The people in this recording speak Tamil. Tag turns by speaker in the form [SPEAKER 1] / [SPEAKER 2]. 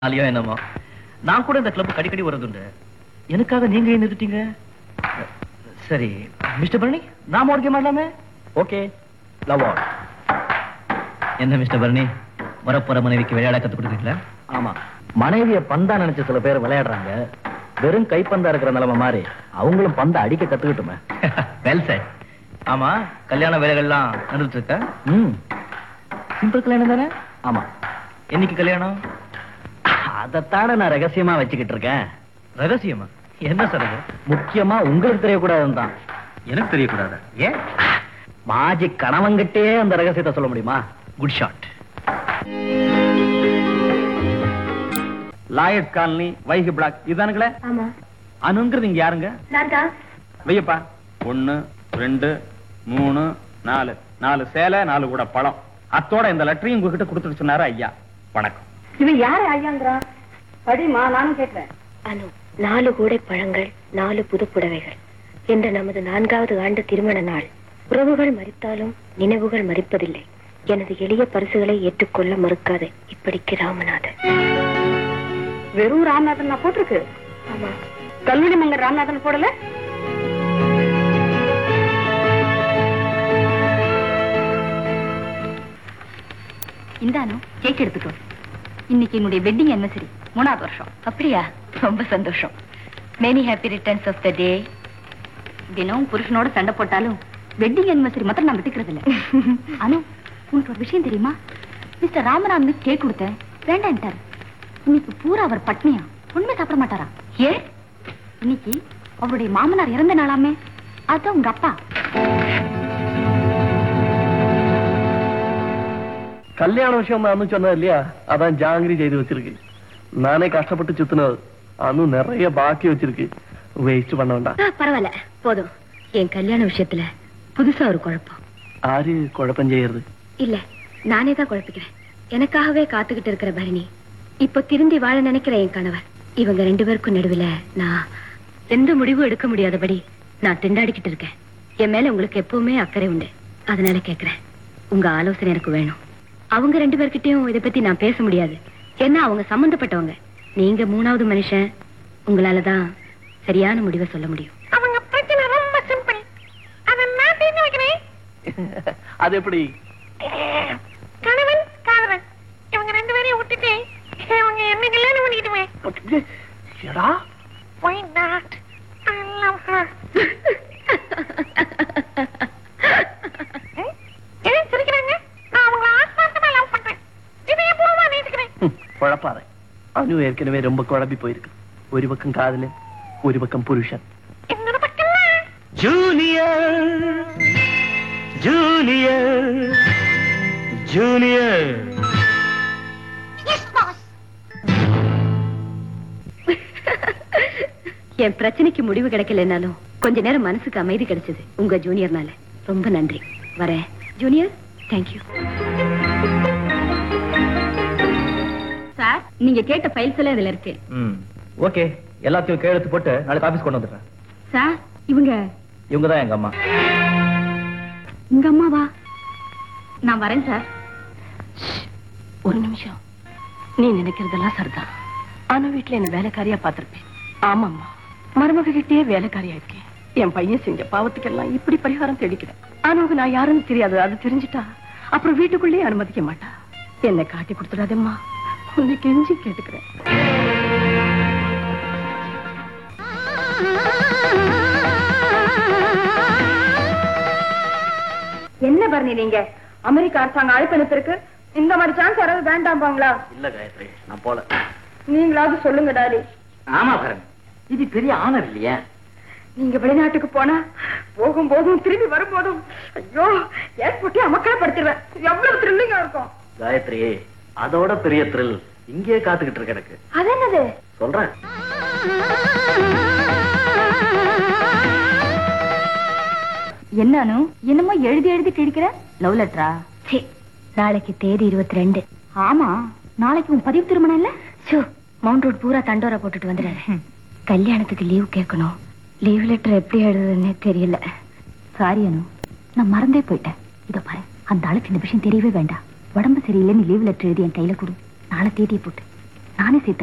[SPEAKER 1] அலியோ என்னமோ நான் கூட இந்த கிளப் அடிக்கடி வரதுண்டு எனக்காக நீங்க ஏன் நிறுத்திட்டீங்க சரி மிஸ்டர் பரணி நாம ஒரு கேம் ஆடலாமே ஓகே லவ் ஆல் என்ன மிஸ்டர் பரணி வரப்போற மனைவிக்கு விளையாட கத்து கொடுக்குறீங்களா ஆமா மனைவிய பந்தா நினைச்ச சில பேர் விளையாடுறாங்க வெறும் கைப்பந்தா இருக்கிற நிலைமை மாதிரி அவங்களும் பந்த அடிக்க கத்துக்கிட்டுமே வெல் சார் ஆமா கல்யாண வேலைகள்லாம் நடந்துட்டு இருக்க ம் சிம்பிள் கல்யாணம் தானே ஆமா என்னைக்கு கல்யாணம் அதைத்தான நான் ரகசியமா வச்சுக்கிட்டு இருக்கேன் ரகசியமா என்ன சார் அது முக்கியமா உங்களுக்கு தெரியக்கூடாதுன்னு தான் எனக்கு தெரியக்கூடாது ஏன் மாஜி கணவன்கிட்டே அந்த ரகசியத்தை சொல்ல முடியுமா good shot
[SPEAKER 2] Lloyd colony Vaigai block இதுதானுங்களே
[SPEAKER 3] ஆமா
[SPEAKER 2] அனுங்கிறது இங்க யாருங்க
[SPEAKER 3] நான் தான்
[SPEAKER 2] வையப்பா ஒண்ணு ரெண்டு மூணு நாலு நாலு சேலை நாலு கூட பழம் அத்தோட இந்த லெட்டரையும் உங்ககிட்ட கொடுத்துட்டு சொன்னாரு ஐயா வணக்கம்
[SPEAKER 3] இவன் யாரு ஐயாங்கிறா படிமா நானும் கேட்கிறேன்
[SPEAKER 4] அனு நாலு கூடை பழங்கள் நாலு புது புடவைகள் என்ற நமது நான்காவது ஆண்டு திருமண நாள் உறவுகள் மறித்தாலும் நினைவுகள் மறிப்பதில்லை எனது எளிய பரிசுகளை ஏற்றுக்கொள்ள மறுக்காதே இப்படிக்கு ராமநாதன்
[SPEAKER 3] வெறும் ராமநாதன் நான் போட்டிருக்கு
[SPEAKER 4] ஆமா
[SPEAKER 3] கல்வெடி மங்கர் ராமநாதன் போடல
[SPEAKER 5] இந்தானு கேக் எடுத்துக்கோ இன்னைக்கு என்னுடைய வெட்டிங் anniversary மூணாவது வருஷம் அப்படியா ரொம்ப சந்தோஷம் many happy returns of the day தினம் புருஷனோட சண்டை போட்டாலும் வெட்டிங் anniversary மாத்திரம் நான் விட்டுக்கிறது இல்ல அனு உனக்கு ஒரு விஷயம் தெரியுமா மிஸ்டர் ராமநாதனுக்கு கேக் கொடுத்தேன் வேண்டான்ட்டாரு இன்னைக்கு பூரா அவர் பட்னியா ஒண்ணுமே சாப்பிட மாட்டாரா ஏ இன்னைக்கு அவருடைய மாமனார் இறந்த நாளாமே அதான் உங்க அப்பா
[SPEAKER 1] கல்யாண விஷயம் அனு சொன்னது இல்லையா அதான் ஜாங்கிரி செய்து வச்சிருக்கு நானே கஷ்டப்பட்டு சுத்தினது அனு நிறைய பாக்கி வச்சிருக்கு வேஸ்ட் பண்ண வேண்டாம்
[SPEAKER 4] ஆ, பரவாயில்ல போதும் என் கல்யாண விஷயத்துல புதுசா ஒரு குழப்பம்
[SPEAKER 1] ஆறு குழப்பம் செய்யறது
[SPEAKER 4] இல்ல நானே தான் குழப்பிக்கிறேன் எனக்காகவே காத்துக்கிட்டு இருக்கிற பரணி இப்போ திருந்தி வாழ நினைக்கிற என் கணவர் இவங்க ரெண்டு பேருக்கும் நடுவுல நான் எந்த முடிவும் எடுக்க முடியாதபடி நான் திண்டாடிக்கிட்டு இருக்கேன் என் மேல உங்களுக்கு எப்பவுமே அக்கறை உண்டு அதனால கேக்குறேன் உங்க ஆலோசனை எனக்கு வேணும் அவங்க ரெண்டு பேர்கிட்டயும் இதை பத்தி நான் பேச முடியாது ஏன்னா அவங்க சம்பந்தப்பட்டவங்க நீங்க மூணாவது மனுஷன் உங்களாலதான் சரியான முடிவை சொல்ல முடியும்
[SPEAKER 3] அவங்க பிரச்சனை ரொம்ப சிம்பிள் அதை நான் தீர்த்து வைக்கிறேன்
[SPEAKER 1] அது எப்படி
[SPEAKER 3] கணவன் காதலன் இவங்க ரெண்டு பேரையும் விட்டுட்டு இவங்க என்ன கல்யாணம் பண்ணிக்கிட்டுமே
[SPEAKER 1] எடா
[SPEAKER 3] Why not? I love her. ம்? ஏன் சிரிக்கிறாங்க? நான் அவங்கள ஆத்மார்த்தமா love பண்றேன். இதயபூர்வமா நேசிக்கிறேன்.
[SPEAKER 1] குழப்பாத அனு ஏற்கனவே ரொம்ப குழம்பி போயிருக்கு ஒரு பக்கம் காதலு ஒரு பக்கம் புருஷன்
[SPEAKER 3] இன்னொரு பக்கம்னா,
[SPEAKER 1] ஜூனியர் ஜூனியர் ஜூனியர்
[SPEAKER 4] என் பிரச்சனைக்கு முடிவு கிடைக்கலனாலும் கொஞ்ச நேரம் மனசுக்கு அமைதி கிடைச்சது உங்க ஜூனியர்னால ரொம்ப நன்றி வரேன் ஜூனியர் தேங்க்யூ
[SPEAKER 5] சார் நீங்க கேட்ட ஃபைல்ஸ் எல்லாம் இதுல இருக்கு
[SPEAKER 1] ம் ஓகே எல்லாத்தையும் கையெழுத்து போட்டு நாளைக்கு ஆபீஸ் கொண்டு வந்துடுறேன்
[SPEAKER 5] சார் இவங்க
[SPEAKER 1] இவங்க தான் எங்க அம்மா
[SPEAKER 5] உங்க அம்மாவா நான் வரேன் சார்
[SPEAKER 4] ஒரு நிமிஷம் நீ நினைக்கிறதெல்லாம் சரிதான் ஆனா வீட்டுல என்ன வேலைக்காரியா பாத்திருப்பேன் ஆமாம்மா மருமக கிட்டே வேலைக்காரியா இருக்கேன் என் பையன் செஞ்ச பாவத்துக்கெல்லாம் இப்படி பரிகாரம் தேடிக்கிறேன் ஆனாவுக்கு நான் யாருன்னு தெரியாது அது தெரிஞ்சுட்டா அப்புறம் வீட்டுக்குள்ளேயே அனுமதிக்க மாட்டா என்னை காட்டி கொடுத்துடாதேம்மா உன்னை கெஞ்சி கேட்டுக்கிறேன்
[SPEAKER 5] என்ன பரணி நீங்க அமெரிக்க அரசாங்கம் அழைப்பு அனுப்பிருக்கு இந்த மாதிரி சான்ஸ் யாராவது வேண்டாம்பாங்களா
[SPEAKER 1] இல்ல காயத்ரி நான் போல
[SPEAKER 5] நீங்களாவது சொல்லுங்க டாடி
[SPEAKER 1] ஆமா பரண் இது பெரிய ஆனர் இல்லையா
[SPEAKER 5] நீங்க வெளிநாட்டுக்கு போனா போகும்போதும் திரும்பி வரும்போதும் ஐயோ ஏற்பட்டு அமக்கலப்படுத்திடுவேன் எவ்வளவு த்ரில்லிங்கா இருக்கும்
[SPEAKER 1] காயத்ரி அதோட பெரிய த்ரில் இங்கேயே காத்துக்கிட்டு இருக்கு எனக்கு
[SPEAKER 5] அது என்னது
[SPEAKER 1] சொல்றேன்
[SPEAKER 5] என்னன்னு என்னமோ எழுதி எழுதி கிழிக்கிற லவ் லெட்டரா
[SPEAKER 4] சே நாளைக்கு தேதி இருபத்தி ரெண்டு
[SPEAKER 5] ஆமா நாளைக்கு உன் பதிவு திருமணம் இல்ல
[SPEAKER 4] சோ மவுண்ட் ரோட் பூரா தண்டோரா போட்டுட்டு வந்துடுறேன் கல்யாணத்துக்கு லீவ் கேட்கணும் லீவ் லெட்டர் எப்படி எழுதுறதுன்னே தெரியல
[SPEAKER 5] சாரி அனு நான் மறந்தே போயிட்டேன் இதோ பாரு அந்த ஆளுக்கு இந்த விஷயம் தெரியவே வேண்டாம் உடம்பு சரியில்லைன்னு லீவ் லெட்டர் எழுதி என் கையில கொடு நாளை தேதியை போட்டு நானே சேர்த்து